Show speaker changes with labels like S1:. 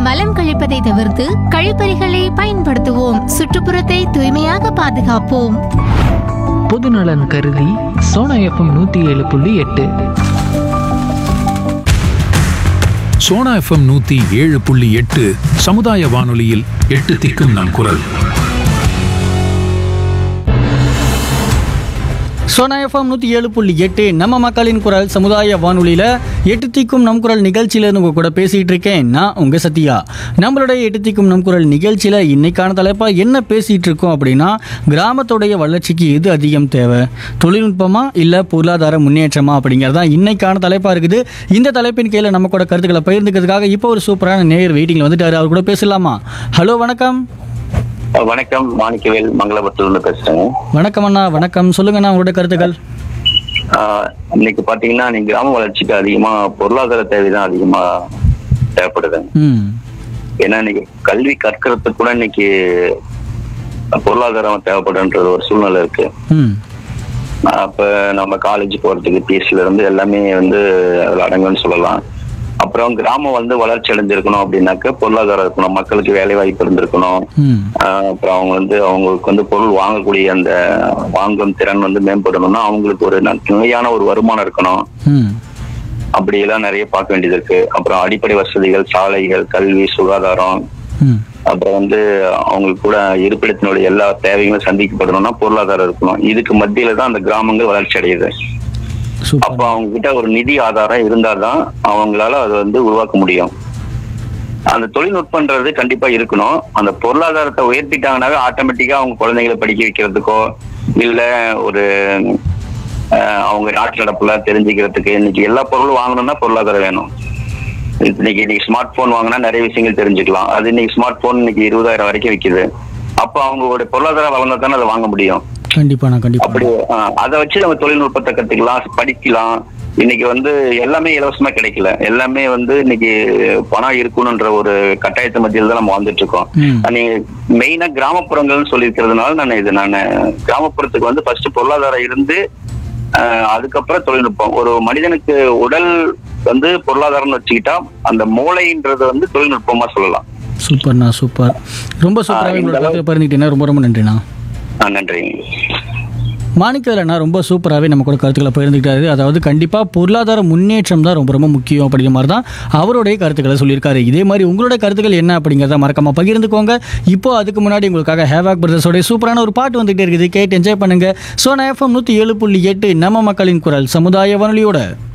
S1: மலம் கழிப்பதை தவிர்த்து கழிப்பறைகளை பயன்படுத்துவோம் சுற்றுப்புறத்தை தூய்மையாக பாதுகாப்போம்
S2: பொதுநலன் கருதி சோனா எஃப்எம் நூற்றி ஏழு புள்ளி எட்டு
S3: சோனா எஃப்எம் நூத்தி ஏழு புள்ளி எட்டு சமுதாய வானொலியில் எட்டு திக்கும் நம் குரல்
S4: சோனா எஃப்எம் நூற்றி ஏழு புள்ளி எட்டு நம்ம மக்களின் குரல் சமுதாய வானொலியில் எட்டு தீக்கும் நம் குரல் நிகழ்ச்சியில் உங்கள் கூட பேசிகிட்டு இருக்கேன் நான் உங்கள் சத்யா நம்மளுடைய எட்டு தீக்கும் நம் குரல் நிகழ்ச்சியில் இன்னைக்கான தலைப்பாக என்ன பேசிகிட்டு இருக்கோம் அப்படின்னா கிராமத்துடைய வளர்ச்சிக்கு எது அதிகம் தேவை தொழில்நுட்பமா இல்லை பொருளாதார முன்னேற்றமா அப்படிங்கிறது தான் இன்னைக்கான தலைப்பாக இருக்குது இந்த தலைப்பின் கீழே நம்ம கூட கருத்துக்களை பகிர்ந்துக்கிறதுக்காக இப்போ ஒரு சூப்பரான நேயர் வெயிட்டிங்கில் வந்துட்டாரு அவர் கூட பேசலாமா ஹலோ வணக்கம்
S5: வணக்கம் மாணிக்கவேல் மங்களபுரத்துல பேசுறேங்க
S4: வணக்கம் அண்ணா வணக்கம் சொல்லுங்கண்ணா உங்களோட கருத்துக்கள்
S5: ஆஹ் இன்னைக்கு பாத்தீங்கன்னா நீங்க கிராம வளர்ச்சிக்கு அதிகமா பொருளாதார தேவைதான் அதிகமா தேவைப்படுதுங்க
S4: ம்
S5: ஏன்னா இன்னைக்கு கல்வி கற்கிறதுக்கு கூட இன்னைக்கு பொருளாதாரம் தேவைப்படுன்றது ஒரு சூழ்நிலை இருக்கு
S4: ம்
S5: அப்ப நம்ம காலேஜ் போறதுக்கு பீஸ்ல இருந்து எல்லாமே வந்து அதுல அடங்குன்னு சொல்லலாம் அப்புறம் கிராமம் வந்து வளர்ச்சி அடைஞ்சிருக்கணும் அப்படின்னாக்க பொருளாதாரம் இருக்கணும் மக்களுக்கு வேலை வாய்ப்பு இருந்திருக்கணும்
S4: ம்
S5: ஆஹ் அப்புறம் அவங்க வந்து அவங்களுக்கு வந்து பொருள் வாங்கக்கூடிய அந்த வாங்கும் திறன் வந்து மேம்படணும்னா அவங்களுக்கு ஒரு ந- நிலையான ஒரு வருமானம் இருக்கணும்
S4: ம்
S5: அப்படியெல்லாம் நிறைய பார்க்க வேண்டியது இருக்கு அப்புறம் அடிப்படை வசதிகள் சாலைகள் கல்வி சுகாதாரம்
S4: ம்
S5: அப்புறம் வந்து அவங்களுக்கு கூட இருப்பிடத்தினுடைய எல்லா தேவைகளும் சந்திக்கப்படணும்னா பொருளாதாரம் இருக்கணும் இதுக்கு மத்தியில தான் அந்த கிராமங்கள் வளர்ச்சி அடையுது
S4: சூப்பர்
S5: அப்ப அவங்க கிட்ட ஒரு நிதி ஆதாரம் இருந்தாதான் அவங்களால அதை வந்து உருவாக்க முடியும் அந்த தொழில்நுட்பன்றது கண்டிப்பா இருக்கணும் அந்த பொருளாதாரத்தை உயர்த்திட்டாங்கனாவே ஆட்டோமேட்டிக்கா அவங்க குழந்தைகளை படிக்க வைக்கிறதுக்கோ இல்ல ஒரு அஹ், அவங்க நாட்டு நடப்புல தெரிஞ்சுக்கிறதுக்கு இன்னைக்கு எல்லா பொருளும் வாங்கணும்னா பொருளாதாரம் வேணும் இன்னைக்கு இன்னைக்கு ஸ்மார்ட் போன் வாங்கினா நிறைய விஷயங்கள் தெரிஞ்சுக்கலாம் அது இன்னைக்கு ஸ்மார்ட் போன் இன்னைக்கு இருபதாயிரம் வரைக்கும் விக்குது அப்ப அவங்களோட பொருளாதாரம் வளர்ந்தா தானே அதை வாங்க முடியும்
S4: கண்டிப்பாண்ணா கண்டிப்பா
S5: அப்படி ஆஹ், அதை வச்சு நம்ம தொழில்நுட்பத்தை கத்துக்கலாம் படிக்கலாம் இன்னைக்கு வந்து எல்லாமே இலவசமா கிடைக்கல எல்லாமே வந்து இன்னைக்கு பணம் இருக்கணும்ன்ற ஒரு கட்டாயத்து மத்தியில் தான் நம்ம வாழ்ந்துட்டு இருக்கோம்
S4: ம்.
S5: நீங்க மெயினா கிராமப்புறங்கள்னு சொல்லியிருக்கிறதுனால நான் இது நான் கிராமப்புறத்துக்கு வந்து ஃபர்ஸ்ட் பொருளாதாரம் இருந்து ஆஹ், அதுக்கப்புறம் தொழில்நுட்பம் ஒரு மனிதனுக்கு உடல் வந்து பொருளாதாரம்னு வச்சுக்கிட்டா அந்த மூளைன்றது வந்து தொழில்நுட்பமா சொல்லலாம்
S4: சூப்பர்ண்ணா சூப்பர் ரொம்ப சூப்பராக
S5: இந்த
S4: உங்களோட
S5: அளவு-
S4: கருத்தை பகிர்ந்துக்கிட்டீங்கன்னா ரொம்ப ரொம்ப நன்றிண்ணா
S5: ஆஹ், நன்றி
S4: மாணிக்கலண்ணா ரொம்ப சூப்பராகவே நம்ம கூட கருத்துக்களை பகிர்ந்துக்கிட்டாரு அதாவது கண்டிப்பாக பொருளாதார முன்னேற்றம் தான் ரொம்ப ரொம்ப முக்கியம் அப்படிங்கிற மாதிரி தான் அவருடைய கருத்துக்களை சொல்லியிருக்காரு இதே மாதிரி உங்களோட கருத்துக்கள் என்ன அப்படிங்கிறத மறக்காம பகிர்ந்துக்கோங்க இப்போ அதுக்கு முன்னாடி உங்களுக்காக ஹேவாக் பிரதர்ஸோடைய சூப்பரான ஒரு பாட்டு வந்துகிட்டே இருக்குது கேட்டு என்ஜாய் பண்ணுங்க சோனா எஃப்எம் நூற்றி ஏழு புள்ளி எட்டு நம்ம மக்களின் குரல் சமுதாய வானொலியோட